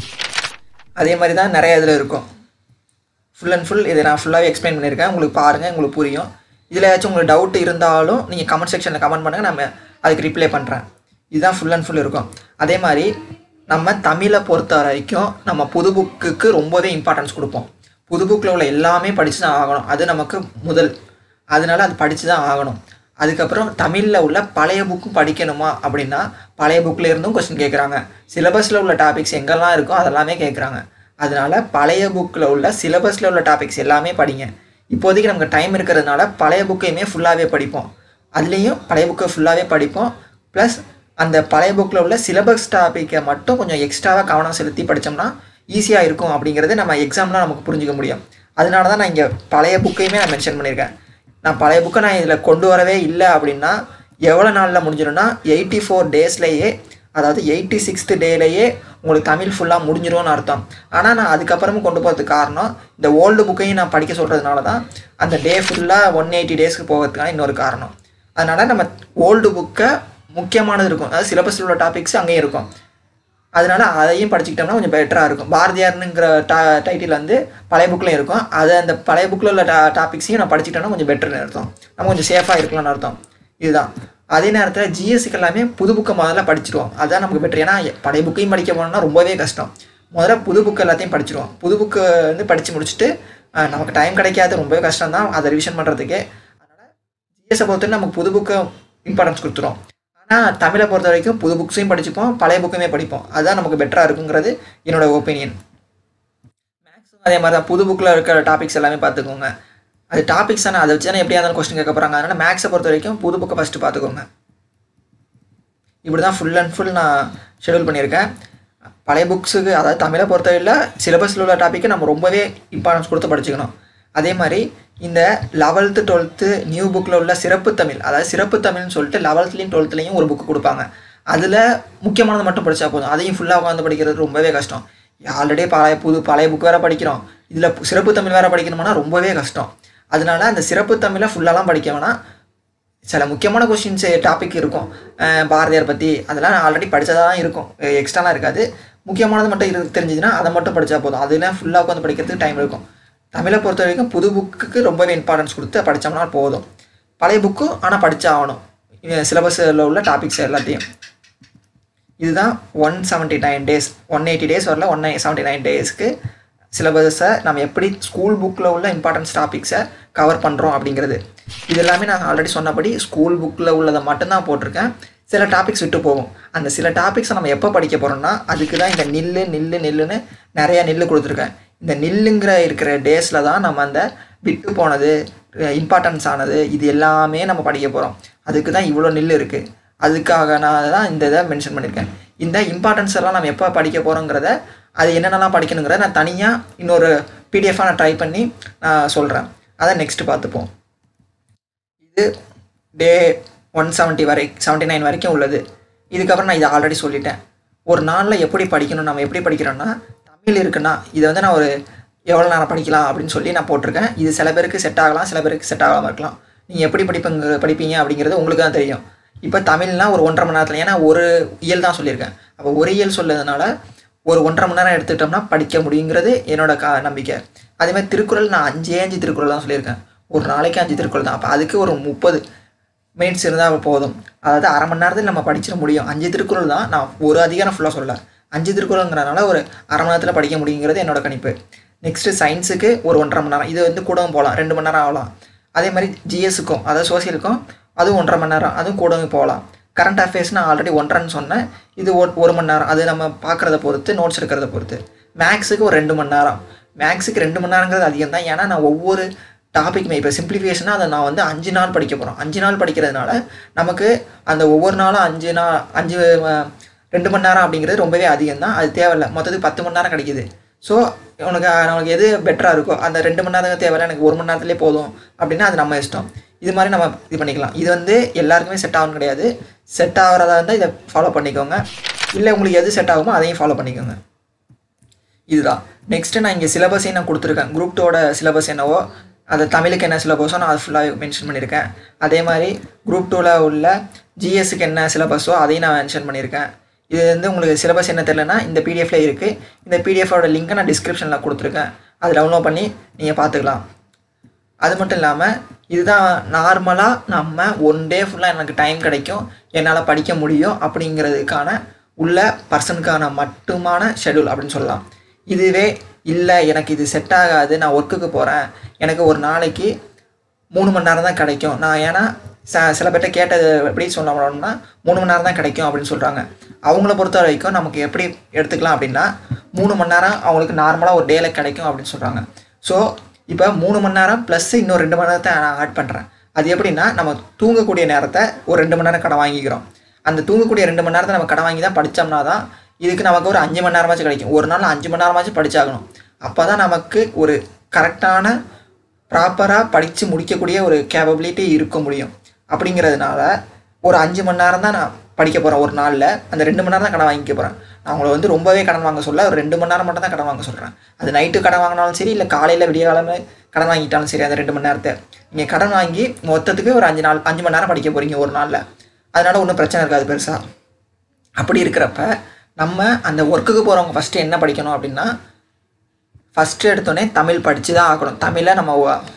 அதே மாதிரி தான் நிறைய இதில் இருக்கும் ஃபுல் அண்ட் ஃபுல் இதை நான் ஃபுல்லாகவே எக்ஸ்பிளைன் பண்ணியிருக்கேன் உங்களுக்கு பாருங்கள் உங்களுக்கு புரியும் இதில் ஏதாச்சும் உங்களுக்கு டவுட் இருந்தாலும் நீங்கள் கமெண்ட் செக்ஷனில் கமெண்ட் பண்ணுங்கள் நம்ம அதுக்கு ரிப்ளை பண்ணுறேன் இதுதான் ஃபுல் அண்ட் ஃபுல் இருக்கும் அதே மாதிரி நம்ம தமிழை பொறுத்த வரைக்கும் நம்ம புது புக்குக்கு ரொம்பவே இம்பார்ட்டன்ஸ் கொடுப்போம் புது புக்கில் உள்ள எல்லாமே படித்து தான் ஆகணும் அது நமக்கு முதல் அதனால அது படித்து தான் ஆகணும் அதுக்கப்புறம் தமிழில் உள்ள பழைய புக்கும் படிக்கணுமா அப்படின்னா பழைய புக்கில் இருந்தும் கொஸ்டின் கேட்குறாங்க சிலபஸில் உள்ள டாபிக்ஸ் எங்கெல்லாம் இருக்கோ அதெல்லாமே கேட்குறாங்க அதனால பழைய புக்கில் உள்ள சிலபஸில் உள்ள டாபிக்ஸ் எல்லாமே படிங்க இப்போதைக்கு நமக்கு டைம் இருக்கிறதுனால பழைய புக்கையுமே ஃபுல்லாகவே படிப்போம் அதுலேயும் பழைய புக்கை ஃபுல்லாகவே படிப்போம் ப்ளஸ் அந்த பழைய புக்கில் உள்ள சிலபஸ் டாப்பிக்கை மட்டும் கொஞ்சம் எக்ஸ்ட்ராவாக கவனம் செலுத்தி படித்தோம்னா ஈஸியாக இருக்கும் அப்படிங்கிறது நம்ம எக்ஸாம்லாம் நமக்கு புரிஞ்சுக்க முடியும் அதனால தான் நான் இங்கே பழைய புக்கையுமே நான் மென்ஷன் பண்ணியிருக்கேன் நான் பழைய புக்கை நான் இதில் கொண்டு வரவே இல்லை அப்படின்னா எவ்வளோ நாளில் முடிஞ்சிடும்னா எயிட்டி ஃபோர் டேஸ்லேயே அதாவது எயிட்டி சிக்ஸ்த்து டேலேயே உங்களுக்கு தமிழ் ஃபுல்லாக முடிஞ்சிரும்னு அர்த்தம் ஆனால் நான் அதுக்கப்புறமும் கொண்டு போகிறதுக்கு காரணம் இந்த ஓல்டு புக்கையும் நான் படிக்க சொல்கிறதுனால தான் அந்த டே ஃபுல்லாக ஒன் எயிட்டி டேஸ்க்கு போகிறதுக்கான இன்னொரு காரணம் அதனால் நம்ம ஓல்டு புக்கை முக்கியமானது இருக்கும் அதாவது சிலபஸில் உள்ள டாபிக்ஸ் அங்கேயும் இருக்கும் அதனால அதையும் படிச்சுக்கிட்டோம்னா கொஞ்சம் பெட்டராக இருக்கும் பாரதியார்னுங்கிற டா டைட்டில் வந்து பழைய புக்கில் இருக்கும் அது அந்த பழைய புக்கில் உள்ள டா டாபிக்ஸையும் நான் படிச்சுக்கிட்டோம்னா கொஞ்சம் பெட்டர்னு அர்த்தம் நம்ம கொஞ்சம் சேஃபாக இருக்கலாம்னு அர்த்தம் இதுதான் அதே நேரத்தில் ஜிஎஸ்சிக்கு எல்லாமே புது புக்கை முதல்ல படிச்சிருவோம் அதுதான் நமக்கு பெட்டர் ஏன்னா பழைய புக்கையும் படிக்க போனோம்னா ரொம்பவே கஷ்டம் முதல்ல புது புக்கு எல்லாத்தையும் படிச்சிருவோம் புது புக்கு வந்து படித்து முடிச்சுட்டு அஹ், நமக்கு டைம் கிடைக்காது ரொம்பவே கஷ்டம் தான் அதை ரிவிஷன் பண்ணுறதுக்கு அதனால் ஜிஎஸை பொறுத்தவரை நமக்கு புது புக்கு இம்பார்ட்டன்ஸ் கொடுத்துரும் ஆனால் தமிழை பொறுத்த வரைக்கும் புது புக்ஸையும் படிச்சுப்போம் பழைய புக்குமே படிப்போம் அதுதான் நமக்கு பெட்டராக இருக்குங்கிறது என்னோட ஒப்பீனியன் மேக்ஸும் அதே மாதிரி தான் புது புக்கில் இருக்கிற டாபிக்ஸ் எல்லாமே பார்த்துக்கோங்க அது டாபிக்ஸ் தானே அதை வச்சு தானே எப்படியா இருந்தாலும் கொஸ்டின் கேட்க போகிறாங்க அதனால் மேக்ஸை பொறுத்த வரைக்கும் புது புக்கை ஃபஸ்ட்டு பார்த்துக்கோங்க இப்படி தான் ஃபுல் அண்ட் ஃபுல் நான் ஷெடியூல் பண்ணியிருக்கேன் பழைய புக்ஸுக்கு அதாவது தமிழை பொறுத்தவரையில் சிலபஸில் உள்ள டாப்பிக்கை நம்ம ரொம்பவே இம்பார்ட்டன்ஸ் கொடுத்து படிச்சுக்கணும் அதே மாதிரி இந்த லெவல்த்து டுவெல்த்து நியூ புக்கில் உள்ள சிறப்பு தமிழ் அதாவது சிறப்பு தமிழ்னு சொல்லிட்டு லெவல்த்துலேயும் டுவெல்த்துலேயும் ஒரு புக்கு கொடுப்பாங்க அதில் முக்கியமானது மட்டும் படித்தா போதும் அதையும் ஃபுல்லாக உட்காந்து படிக்கிறது ரொம்பவே கஷ்டம் ஆல்ரெடி பழைய புது பழைய புக் வேறு படிக்கிறோம் இதில் சிறப்பு தமிழ் வேறு படிக்கணும்னா ரொம்பவே கஷ்டம் அதனால அந்த சிறப்பு தமிழை ஃபுல்லாலாம் படிக்க வேணாம் சில முக்கியமான கொஷின்ஸ் டாபிக் இருக்கும் அஹ் பாரதியார் பற்றி அதெல்லாம் ஆல்ரெடி படித்ததாக தான் இருக்கும் எக்ஸ்ட்ராலாம் இருக்காது முக்கியமானது மட்டும் இரு தெரிஞ்சுதுன்னா அதை மட்டும் படித்தா போதும் அதெல்லாம் ஃபுல்லாக உட்காந்து படிக்கிறதுக்கு டைம் இருக்கும் தமிழை பொறுத்த வரைக்கும் புது புக்குக்கு ரொம்பவே இம்பார்ட்டன்ஸ் கொடுத்து படித்தோம்னா போதும் பழைய புக்கு ஆனால் படித்தா ஆகணும் சிலபஸில் உள்ள டாபிக்ஸ் எல்லாத்தையும் இதுதான் one seventy nine days one eighty days வரல ஒன் செவன்ட்டி நைன் டேஸ்க்கு சிலபஸை நம்ம எப்படி ஸ்கூல் புக்கில் உள்ள இம்பார்ட்டன்ஸ் டாபிக்ஸை கவர் பண்ணுறோம் அப்படிங்கிறது இது எல்லாமே நான் ஆல்ரெடி சொன்னபடி ஸ்கூல் புக்கில் உள்ளதை மட்டும்தான் போட்டிருக்கேன் சில டாபிக்ஸ் விட்டு போகும் அந்த சில டாபிக்ஸை நம்ம எப்போ படிக்க போகிறோம்னா அதுக்கு தான் இந்த நில்லு நில்லு நில்லுன்னு நிறையா நில்லு கொடுத்துருக்கேன் இந்த நில்லுங்கிற இருக்கிற டேஸில் தான் நம்ம அந்த விட்டு போனது இம்பார்ட்டன்ஸ் ஆனது இது எல்லாமே நம்ம படிக்க போகிறோம் அதுக்கு தான் இவ்வளோ நில்லு இருக்குது அதுக்காக நான் தான் இந்த இதை மென்ஷன் பண்ணியிருக்கேன் இந்த இம்பார்ட்டன்ஸ் எல்லாம் நம்ம எப்போ படிக்க போகிறோங்கிறத அது என்னென்னலாம் படிக்கணுங்கிறத நான் தனியாக இன்னொரு பிடிஎஃபாக நான் ட்ரை பண்ணி நான் சொல்கிறேன் அதை நெக்ஸ்ட் பார்த்துப்போம் இது டே ஒன் செவன்ட்டி வரை செவன்ட்டி நைன் வரைக்கும் உள்ளது இதுக்கப்புறம் நான் இதை ஆல்ரெடி சொல்லிட்டேன் ஒரு நாளில் எப்படி படிக்கணும் நம்ம எப்படி படிக்கிறோன்னா தமிழ் இருக்குன்னா இதை வந்து நான் ஒரு எவ்வளோ நேரம் படிக்கலாம் அப்படின்னு சொல்லி நான் போட்டிருக்கேன் இது சில பேருக்கு செட் ஆகலாம் சில பேருக்கு செட் ஆகாமல் இருக்கலாம் நீங்கள் எப்படி படிப்பங்க படிப்பீங்க அப்படிங்கிறது உங்களுக்கு தான் தெரியும் இப்போ தமிழ்னா ஒரு ஒன்றரை மணி நேரத்தில் ஏன்னா ஒரு இயல் தான் சொல்லியிருக்கேன் அப்போ ஒரு இயல் சொல்லதுனால ஒரு ஒன்றரை மணி நேரம் எடுத்துக்கிட்டோம்னா படிக்க முடியுங்கிறது என்னோட கா நம்பிக்கை அதே மாதிரி திருக்குறள் நான் அஞ்சே அஞ்சு திருக்குறள் தான் சொல்லியிருக்கேன் ஒரு நாளைக்கு அஞ்சு திருக்குறள் தான் அப்போ அதுக்கு ஒரு முப்பது மினிட்ஸ் இருந்தால் போதும் அதாவது அரை மணி நேரத்தில் நம்ம படிச்சிட முடியும் அஞ்சு திருக்குறள் தான் நான் ஒரு அதிகாரம் ஃபுல்லாக சொல்ல அஞ்சு திருக்குறளுங்கிறனால ஒரு அரை மணி நேரத்தில் படிக்க முடியுங்கிறது என்னோட கணிப்பு நெக்ஸ்ட்டு சயின்ஸுக்கு ஒரு ஒன்றரை மணி நேரம் இது வந்து கூடவும் போகலாம் ரெண்டு மணி நேரம் ஆகலாம் அதே மாதிரி ஜிஎஸ்ஸுக்கும் அதாவது சோசியலுக்கும் அதுவும் ஒன்றரை மணி நேரம் அதுவும் கூடவும் போகலாம் கரண்ட் அஃபேர்ஸ் நான் ஆல்ரெடி ஒன்றரைன்னு சொன்னேன் இது ஒரு ஒரு மணி நேரம் அது நம்ம பார்க்குறத பொறுத்து நோட்ஸ் எடுக்கிறத பொறுத்து மேக்ஸுக்கு ஒரு ரெண்டு மணி நேரம் மேக்ஸுக்கு ரெண்டு மணி நேரங்கிறது அதிகம் தான் ஏன்னா நான் ஒவ்வொரு டாபிக்மே இப்போ சிம்பிளிஃபிகேஷனாக அதை நான் வந்து அஞ்சு நாள் படிக்க போகிறோம் அஞ்சு நாள் படிக்கிறதுனால நமக்கு அந்த ஒவ்வொரு நாளும் அஞ்சு நாள் அஞ்சு அஹ், ரெண்டு மணி நேரம் அப்படிங்கிறது ரொம்பவே அதிகம் தான் அது தேவையில்லை மொத்தத்துக்கு பத்து மணி நேரம் கிடைக்குது ஸோ உனக்கு உனக்கு எது பெட்டராக இருக்கோ அந்த ரெண்டு மணி நேரம் தேவையில்ல எனக்கு ஒரு மணி நேரத்துலேயே போதும் அப்படின்னா அது நம்ம இஷ்டம் இது மாதிரி நம்ம இது பண்ணிக்கலாம் இது வந்து எல்லாருக்குமே செட் ஆகும் கிடையாது செட் ஆகிறதா இருந்தால் இதை ஃபாலோ பண்ணிக்கோங்க இல்லை உங்களுக்கு எது செட் ஆகுமோ அதையும் ஃபாலோ பண்ணிக்கோங்க இதுதான் நெக்ஸ்ட்டு நான் இங்கே சிலபஸையும் நான் கொடுத்துருக்கேன் குரூப் டூவோட சிலபஸ் என்னவோ அது தமிழுக்கு என்ன சிலபஸோ நான் அது ஃபுல்லாக மென்ஷன் பண்ணியிருக்கேன் அதே மாதிரி குரூப் டூவில் உள்ள ஜிஎஸ்க்கு என்ன சிலபஸோ அதையும் நான் மென்ஷன் பண்ணியிருக்கேன் இது வந்து உங்களுக்கு சிலபஸ் என்ன தெரிலனா இந்த பிடிஎஃப்ல இருக்குது இந்த பிடிஎஃபோட லிங்க்கை நான் டிஸ்கிரிப்ஷனில் கொடுத்துருக்கேன் அதை டவுன்லோட் பண்ணி நீங்கள் பார்த்துக்கலாம் அது மட்டும் இல்லாமல் இதுதான் நார்மலாக நம்ம ஒன் டே ஃபுல்லாக எனக்கு டைம் கிடைக்கும் என்னால் படிக்க முடியும் அப்படிங்கிறதுக்கான உள்ள பர்சனுக்கான மட்டுமான ஷெடியூல் அப்படின்னு சொல்லலாம் இதுவே இல்லை எனக்கு இது செட் ஆகாது நான் ஒர்க்குக்கு போகிறேன் எனக்கு ஒரு நாளைக்கு மூணு மணி நேரம் தான் கிடைக்கும் நான் ஏன்னா ச சில பேர்ட்ட கேட்டது எப்படி சொல்லணும்னா மூணு மணி நேரம் தான் கிடைக்கும் அப்படின்னு சொல்கிறாங்க அவங்கள பொறுத்த வரைக்கும் நமக்கு எப்படி எடுத்துக்கலாம் அப்படின்னா மூணு மணி நேரம் அவங்களுக்கு நார்மலாக ஒரு டேல கிடைக்கும் அப்படின்னு சொல்கிறாங்க ஸோ இப்போ மூணு மணி நேரம் ப்ளஸ் இன்னும் ரெண்டு மணி நேரத்தை நான் ஆட் பண்ணுறேன் அது எப்படின்னா நம்ம தூங்கக்கூடிய நேரத்தை ஒரு ரெண்டு மணி நேரம் கடன் வாங்கிக்கிறோம் அந்த தூங்கக்கூடிய ரெண்டு மணி நேரத்தை நம்ம கடன் வாங்கி தான் படித்தோம்னா தான் இதுக்கு நமக்கு ஒரு அஞ்சு மணி நேரமாச்சும் கிடைக்கும் ஒரு நாள் அஞ்சு மணி நேரமாச்சும் படிச்சாகணும் அப்போ தான் நமக்கு ஒரு கரெக்டான ப்ராப்பராக படித்து முடிக்கக்கூடிய ஒரு கேப்பபிலிட்டி இருக்க முடியும் அப்படிங்கிறதுனால ஒரு அஞ்சு மணி நேரம் தான் நான் படிக்க போகிறேன் ஒரு நாளில் அந்த ரெண்டு மணி நேரம் தான் கடன் வாங்கிக்க போகிறேன் நான் உங்களை வந்து ரொம்பவே கடன் வாங்க சொல்ல ஒரு ரெண்டு மணி நேரம் மட்டும் தான் கடன் வாங்க சொல்கிறேன் அது நைட்டு கடன் வாங்கினாலும் சரி இல்லை காலையில் விடிய காலமே கடன் வாங்கிட்டாலும் சரி அந்த ரெண்டு மணி நேரத்தை நீங்கள் கடன் வாங்கி மொத்தத்துக்கு ஒரு அஞ்சு நாள் அஞ்சு மணி நேரம் படிக்க போகிறீங்க ஒரு நாளில் அதனால் ஒன்றும் பிரச்சனை இருக்காது பெருசாக அப்படி இருக்கிறப்ப நம்ம அந்த ஒர்க்குக்கு போகிறவங்க ஃபஸ்ட்டு என்ன படிக்கணும் அப்படின்னா ஃபஸ்ட்டு எடுத்தோடனே தமிழ் படித்து தான் ஆகணும் தமிழை நம்ம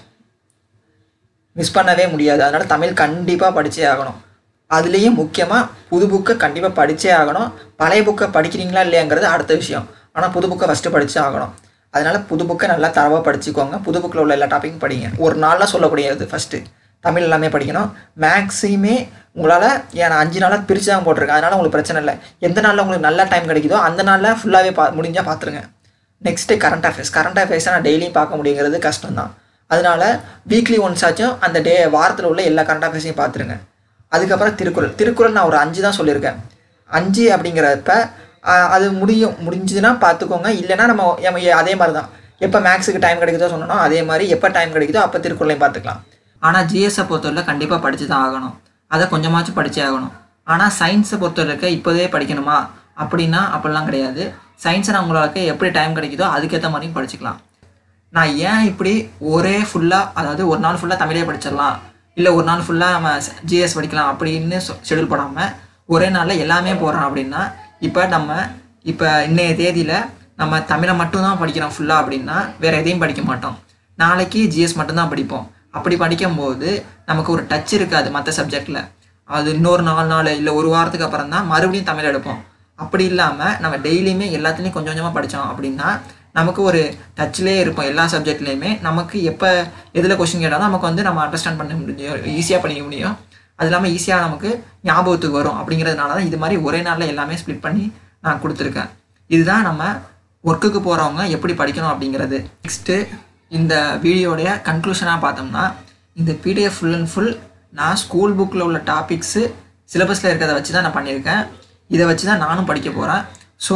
மிஸ் பண்ணவே முடியாது அதனால் தமிழ் கண்டிப்பாக படித்தே ஆகணும் அதுலேயும் முக்கியமாக புது புக்கை கண்டிப்பாக படித்தே ஆகணும் பழைய புக்கை படிக்கிறீங்களா இல்லையாங்கிறது அடுத்த விஷயம் ஆனால் புது புக்கை ஃபஸ்ட்டு படித்தே ஆகணும் அதனால் புது புக்கை நல்லா தரவாக படிச்சுக்கோங்க புது புக்கில் உள்ள எல்லா டாப்பிக்கும் படிங்க ஒரு நாளில் சொல்லக்கூடியது ஃபஸ்ட்டு தமிழ் எல்லாமே படிக்கணும் மேக்ஸிமே உங்களால் ஏன் அஞ்சு நாளாக பிரித்து தான் போட்டிருக்கேன் அதனால் உங்களுக்கு பிரச்சனை இல்லை எந்த நாளில் உங்களுக்கு நல்ல டைம் கிடைக்குதோ அந்த நாளில் ஃபுல்லாகவே பா முடிஞ்சால் பார்த்துருங்க நெக்ஸ்ட்டு கரண்ட் அஃபேர்ஸ் கரண்ட் அஃபேர்ஸை நான் டெய்லியும் பார்க்க முடியுங்கிறது கஷ்டம் தான் அதனால வீக்லி ஒன்ஸ் ஆச்சும் அந்த டே வாரத்தில் உள்ள எல்லா கரண்ட் அஃபேர்ஸையும் பார்த்துருங்க அதுக்கப்புறம் திருக்குறள் திருக்குறள் நான் ஒரு அஞ்சு தான் சொல்லியிருக்கேன் அஞ்சு அப்படிங்கிறப்ப ஆஹ், அது முடியும் முடிஞ்சதுன்னா பார்த்துக்கோங்க இல்லைன்னா நம்ம நம்ம அதே மாதிரி தான் எப்போ மேக்ஸுக்கு டைம் கிடைக்குதோ சொன்னோம் அதே மாதிரி எப்போ டைம் கிடைக்குதோ அப்போ திருக்குறளையும் பார்த்துக்கலாம் ஆனால் ஜிஎஸ்ஸை பொறுத்தவரை கண்டிப்பாக படித்து தான் ஆகணும் அதை கொஞ்சமாச்சும் படிச்சே ஆகணும் ஆனால் சயின்ஸை பொறுத்தவரைக்க இப்போதே படிக்கணுமா அப்படின்னா அப்படிலாம் கிடையாது சயின்ஸை நான் உங்களுக்கு எப்படி டைம் கிடைக்குதோ அதுக்கேற்ற மாதிரியும் படிச்சுக்கலாம் நான் ஏன் இப்படி ஒரே ஃபுல்லாக அதாவது ஒரு நாள் ஃபுல்லாக தமிழே படிச்சிடலாம் இல்லை ஒரு நாள் ஃபுல்லாக நம்ம ஜிஎஸ் படிக்கலாம் அப்படின்னு ஷெடியூல் போடாமல் ஒரே நாளில் எல்லாமே போடுறோம் அப்படின்னா இப்போ நம்ம இப்போ இன்னைய தேதியில் நம்ம தமிழை மட்டும்தான் படிக்கிறோம் ஃபுல்லாக அப்படின்னா வேறு எதையும் படிக்க மாட்டோம் நாளைக்கு ஜிஎஸ் மட்டும்தான் படிப்போம் அப்படி படிக்கும்போது நமக்கு ஒரு டச் இருக்காது மற்ற சப்ஜெக்டில் அது இன்னொரு நாலு நாள் இல்லை ஒரு வாரத்துக்கு அப்புறம் தான் மறுபடியும் தமிழ் எடுப்போம் அப்படி இல்லாமல் நம்ம டெய்லியுமே எல்லாத்துலேயும் கொஞ்சம் கொஞ்சமாக படித்தோம் அப்படின்னா நமக்கு ஒரு டச்லேயே இருப்போம் எல்லா சப்ஜெக்ட்லேயுமே நமக்கு எப்போ எதில் கொஸ்டின் கேட்டாலும் நமக்கு வந்து நம்ம அண்டர்ஸ்டாண்ட் பண்ண முடியும் ஈஸியாக பண்ணிக்க முடியும் அது இல்லாமல் ஈஸியாக நமக்கு ஞாபகத்துக்கு வரும் அப்படிங்கிறதுனால தான் இது மாதிரி ஒரே நாளில் எல்லாமே ஸ்ப்ளிட் பண்ணி நான் கொடுத்துருக்கேன் இதுதான் நம்ம ஒர்க்குக்கு போகிறவங்க எப்படி படிக்கணும் அப்படிங்கிறது நெக்ஸ்ட்டு இந்த வீடியோடைய கன்க்ளூஷனாக பார்த்தோம்னா இந்த பிடிஎஃப் ஃபுல் அண்ட் ஃபுல் நான் ஸ்கூல் புக்கில் உள்ள டாபிக்ஸு சிலபஸில் இருக்கிறத வச்சு தான் நான் பண்ணியிருக்கேன் இதை வச்சு தான் நானும் படிக்க போகிறேன் ஸோ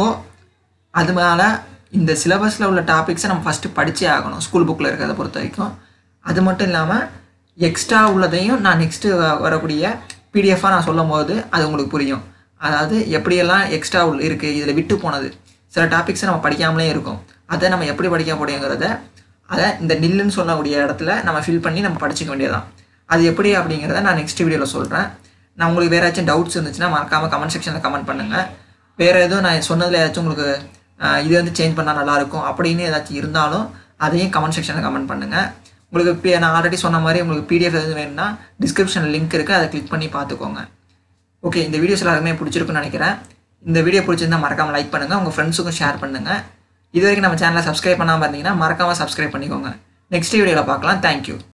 அதனால இந்த சிலபஸில் உள்ள டாபிக்ஸை நம்ம ஃபஸ்ட்டு படித்தே ஆகணும் ஸ்கூல் புக்கில் இருக்கிறத பொறுத்த வரைக்கும் அது மட்டும் இல்லாமல் எக்ஸ்ட்ரா உள்ளதையும் நான் நெக்ஸ்ட்டு வரக்கூடிய பிடிஎஃபாக நான் சொல்லும் போது அது உங்களுக்கு புரியும் அதாவது எப்படியெல்லாம் எக்ஸ்ட்ரா உள்ள இருக்குது இதில் விட்டு போனது சில டாபிக்ஸை நம்ம படிக்காமலே இருக்கும் அதை நம்ம எப்படி படிக்க முடியுங்கிறத அதை இந்த நில்லுன்னு சொல்லக்கூடிய இடத்துல நம்ம ஃபில் பண்ணி நம்ம படிச்சுக்க வேண்டியதான் அது எப்படி அப்படிங்கிறத நான் நெக்ஸ்ட் வீடியோவில் சொல்கிறேன் நான் உங்களுக்கு வேறு ஏதாச்சும் டவுட்ஸ் இருந்துச்சுன்னா மறக்காமல் கமெண்ட் செக்ஷனில் கமெண்ட் பண்ணுங்கள் வேறு எதுவும் நான் சொன்னதில் ஏதாச்சும் உங்களுக்கு ஆஹ், இது வந்து சேஞ்ச் பண்ணால் நல்லாயிருக்கும் அப்படின்னு ஏதாச்சும் இருந்தாலும் அதையும் கமெண்ட் செக்ஷனில் கமெண்ட் பண்ணுங்கள் உங்களுக்கு பி- நான் ஆல்ரெடி சொன்ன மாதிரி உங்களுக்கு பிடிஎஃப் எதுவும் வேணும்னா டிஸ்கிரிப்ஷனில் லிங்க் இருக்குது அதை கிளிக் பண்ணி பார்த்துக்கோங்க ஓகே இந்த வீடியோஸ் எல்லாருக்குமே பிடிச்சிருக்குன்னு நினைக்கிறேன் இந்த வீடியோ பிடிச்சிருந்தா மறக்காமல் லைக் பண்ணுங்கள் உங்கள் ஃப்ரெண்ட்ஸுக்கும் ஷேர் பண்ணுங்கள் இது வரைக்கும் நம்ம சேனலை சப்ஸ்கிரைப் பண்ணாமல் இருந்தீங்கன்னா மறக்காமல் சப்ஸ்கிரைப் பண்ணிக்கோங்க நெக்ஸ்ட் வீடியோவில் பார்க்கலாம் தேங்க்யூ